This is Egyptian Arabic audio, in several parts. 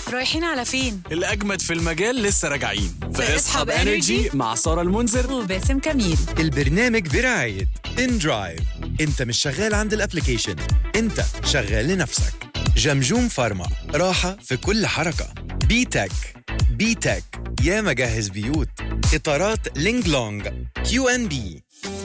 رايحين على فين؟ الأجمد في المجال لسه راجعين في في اصحاب اصحاب انرجي مع سارة المنذر وباسم كميل البرنامج برعاية ان درايف انت مش شغال عند الابليكيشن انت شغال لنفسك جمجوم فارما راحة في كل حركة بي تك بي تك يا مجهز بيوت اطارات لينج لونج كيو ان بي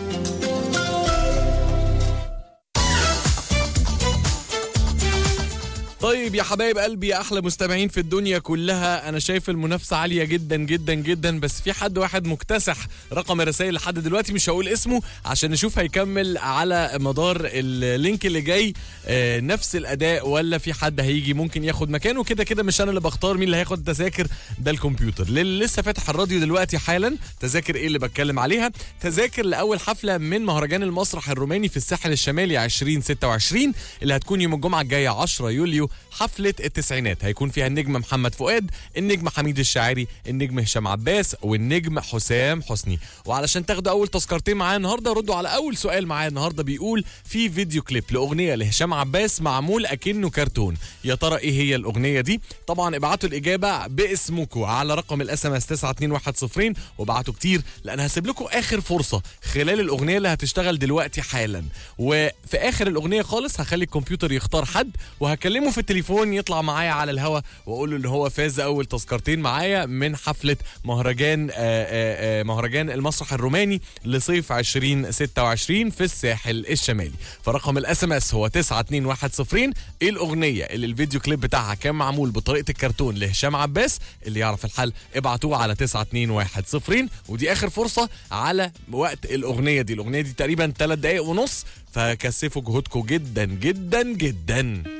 طيب يا حبايب قلبي يا احلى مستمعين في الدنيا كلها انا شايف المنافسه عاليه جدا جدا جدا بس في حد واحد مكتسح رقم الرسائل لحد دلوقتي مش هقول اسمه عشان نشوف هيكمل على مدار اللينك اللي جاي آه، نفس الاداء ولا في حد هيجي ممكن ياخد مكانه كده كده مش انا اللي بختار مين اللي هياخد التذاكر ده الكمبيوتر للي لسه فاتح الراديو دلوقتي حالا تذاكر ايه اللي بتكلم عليها تذاكر لاول حفله من مهرجان المسرح الروماني في الساحل الشمالي 2026 اللي هتكون يوم الجمعه الجايه 10 يوليو حفله التسعينات هيكون فيها النجم محمد فؤاد النجم حميد الشاعري النجم هشام عباس والنجم حسام حسني وعلشان تاخدوا اول تذكرتين معايا النهارده ردوا على اول سؤال معايا النهارده بيقول في فيديو كليب لاغنيه لهشام عباس معمول اكنه كرتون يا ترى ايه هي الاغنيه دي طبعا ابعتوا الاجابه باسمكم على رقم الاس ام اس 92110 وابعتوا كتير لان هسيب لكم اخر فرصه خلال الاغنيه اللي هتشتغل دلوقتي حالا وفي اخر الاغنيه خالص هخلي الكمبيوتر يختار حد وهكلمه في التليفون يطلع معايا على الهوا واقول له ان هو فاز اول تذكرتين معايا من حفله مهرجان آه، آه، آه، مهرجان المسرح الروماني لصيف 2026 في الساحل الشمالي فرقم الاس ام اس هو 92110 ايه الاغنيه اللي الفيديو كليب بتاعها كان معمول بطريقه الكرتون لهشام عباس اللي يعرف الحل ابعتوه على 92110 ودي اخر فرصه على وقت الاغنيه دي الاغنيه دي تقريبا 3 دقائق ونص فكثفوا جهودكم جدا جدا جدا